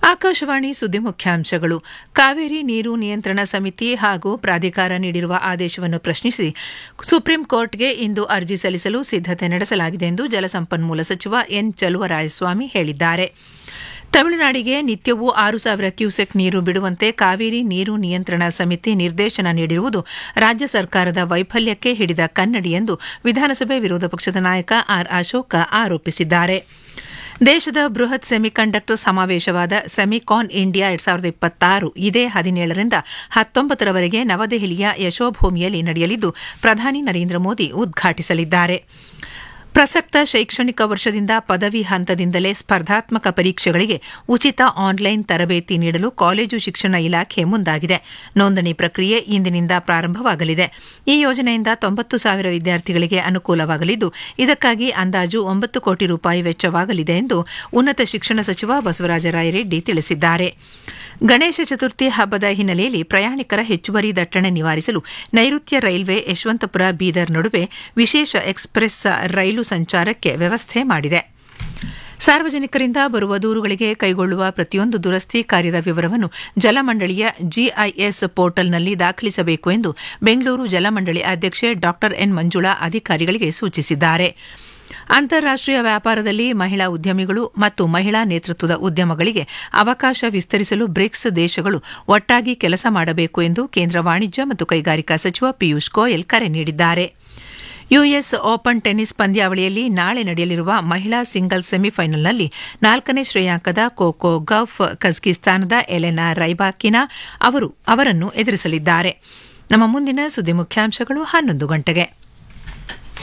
ಆಕಾಶವಾಣಿ ಸುದ್ದಿ ಮುಖ್ಯಾಂಶಗಳು ಕಾವೇರಿ ನೀರು ನಿಯಂತ್ರಣ ಸಮಿತಿ ಹಾಗೂ ಪ್ರಾಧಿಕಾರ ನೀಡಿರುವ ಆದೇಶವನ್ನು ಪ್ರಶ್ನಿಸಿ ಸುಪ್ರೀಂ ಕೋರ್ಟ್ಗೆ ಇಂದು ಅರ್ಜಿ ಸಲ್ಲಿಸಲು ಸಿದ್ದತೆ ನಡೆಸಲಾಗಿದೆ ಎಂದು ಜಲಸಂಪನ್ಮೂಲ ಸಚಿವ ಎನ್ ಚಲುವರಾಯಸ್ವಾಮಿ ಹೇಳಿದ್ದಾರೆ ತಮಿಳುನಾಡಿಗೆ ನಿತ್ಯವೂ ಆರು ಸಾವಿರ ಕ್ಯೂಸೆಕ್ ನೀರು ಬಿಡುವಂತೆ ಕಾವೇರಿ ನೀರು ನಿಯಂತ್ರಣ ಸಮಿತಿ ನಿರ್ದೇಶನ ನೀಡಿರುವುದು ರಾಜ್ಯ ಸರ್ಕಾರದ ವೈಫಲ್ಯಕ್ಕೆ ಹಿಡಿದ ಕನ್ನಡಿ ಎಂದು ವಿಧಾನಸಭೆ ವಿರೋಧ ಪಕ್ಷದ ನಾಯಕ ಆರ್ ಅಶೋಕ ಆರೋಪಿಸಿದ್ದಾರೆ ದೇಶದ ಬೃಹತ್ ಸೆಮಿಕಂಡಕ್ಟರ್ ಸಮಾವೇಶವಾದ ಸೆಮಿಕಾನ್ ಇಂಡಿಯಾ ಎರಡ್ ಸಾವಿರದ ಇಪ್ಪತ್ತಾರು ಇದೇ ಹದಿನೇಳರಿಂದ ಹತ್ತೊಂಬತ್ತರವರೆಗೆ ನವದೆಹಲಿಯ ಯಶೋಭೂಮಿಯಲ್ಲಿ ನಡೆಯಲಿದ್ದು ಪ್ರಧಾನಿ ನರೇಂದ್ರ ಮೋದಿ ಉದ್ಘಾಟಿಸಲಿದ್ದಾರೆ ಪ್ರಸಕ್ತ ಶೈಕ್ಷಣಿಕ ವರ್ಷದಿಂದ ಪದವಿ ಹಂತದಿಂದಲೇ ಸ್ಪರ್ಧಾತ್ಮಕ ಪರೀಕ್ಷೆಗಳಿಗೆ ಉಚಿತ ಆನ್ಲೈನ್ ತರಬೇತಿ ನೀಡಲು ಕಾಲೇಜು ಶಿಕ್ಷಣ ಇಲಾಖೆ ಮುಂದಾಗಿದೆ ನೋಂದಣಿ ಪ್ರಕ್ರಿಯೆ ಇಂದಿನಿಂದ ಪ್ರಾರಂಭವಾಗಲಿದೆ ಈ ಯೋಜನೆಯಿಂದ ತೊಂಬತ್ತು ಸಾವಿರ ವಿದ್ಯಾರ್ಥಿಗಳಿಗೆ ಅನುಕೂಲವಾಗಲಿದ್ದು ಇದಕ್ಕಾಗಿ ಅಂದಾಜು ಒಂಬತ್ತು ಕೋಟಿ ರೂಪಾಯಿ ವೆಚ್ಚವಾಗಲಿದೆ ಎಂದು ಉನ್ನತ ಶಿಕ್ಷಣ ಸಚಿವ ಬಸವರಾಜ ರಾಯರೆಡ್ಡಿ ತಿಳಿಸಿದ್ದಾರೆ ಗಣೇಶ ಚತುರ್ಥಿ ಹಬ್ಬದ ಹಿನ್ನೆಲೆಯಲ್ಲಿ ಪ್ರಯಾಣಿಕರ ಹೆಚ್ಚುವರಿ ದಟ್ಟಣೆ ನಿವಾರಿಸಲು ನೈಋತ್ಯ ರೈಲ್ವೆ ಯಶವಂತಪುರ ಬೀದರ್ ನಡುವೆ ವಿಶೇಷ ಎಕ್ಸ್ಪ್ರೆಸ್ ರೈಲು ಸಂಚಾರಕ್ಕೆ ವ್ಯವಸ್ಥೆ ಮಾಡಿದೆ ಸಾರ್ವಜನಿಕರಿಂದ ಬರುವ ದೂರುಗಳಿಗೆ ಕೈಗೊಳ್ಳುವ ಪ್ರತಿಯೊಂದು ದುರಸ್ತಿ ಕಾರ್ಯದ ವಿವರವನ್ನು ಜಲಮಂಡಳಿಯ ಜಿಐಎಸ್ ಪೋರ್ಟಲ್ನಲ್ಲಿ ದಾಖಲಿಸಬೇಕು ಎಂದು ಬೆಂಗಳೂರು ಜಲಮಂಡಳಿ ಅಧ್ಯಕ್ಷೆ ಡಾ ಎನ್ ಮಂಜುಳಾ ಅಧಿಕಾರಿಗಳಿಗೆ ಸೂಚಿಸಿದ್ದಾರೆ ಅಂತಾರಾಷ್ಟೀಯ ವ್ಯಾಪಾರದಲ್ಲಿ ಮಹಿಳಾ ಉದ್ಯಮಿಗಳು ಮತ್ತು ಮಹಿಳಾ ನೇತೃತ್ವದ ಉದ್ಯಮಗಳಿಗೆ ಅವಕಾಶ ವಿಸ್ತರಿಸಲು ಬ್ರಿಕ್ಸ್ ದೇಶಗಳು ಒಟ್ಟಾಗಿ ಕೆಲಸ ಮಾಡಬೇಕು ಎಂದು ಕೇಂದ್ರ ವಾಣಿಜ್ಯ ಮತ್ತು ಕೈಗಾರಿಕಾ ಸಚಿವ ಪಿಯೂಷ್ ಗೋಯಲ್ ಕರೆ ನೀಡಿದ್ದಾರೆ ಯುಎಸ್ ಓಪನ್ ಟೆನ್ನಿಸ್ ಪಂದ್ಯಾವಳಿಯಲ್ಲಿ ನಾಳೆ ನಡೆಯಲಿರುವ ಮಹಿಳಾ ಸಿಂಗಲ್ಸ್ ಸೆಮಿಫೈನಲ್ನಲ್ಲಿ ನಾಲ್ಕನೇ ಶ್ರೇಯಾಂಕದ ಕೋಕೋ ಗೌಫ್ ಕಜಕಿಸ್ತಾನದ ಎಲೆನಾ ರೈಬಾಕಿನಾ ಅವರು ಅವರನ್ನು ಎದುರಿಸಲಿದ್ದಾರೆ ನಮ್ಮ ಮುಂದಿನ ಸುದ್ದಿ ಮುಖ್ಯಾಂಶಗಳು ಹನ್ನೊಂದು ಗಂಟೆಗೆ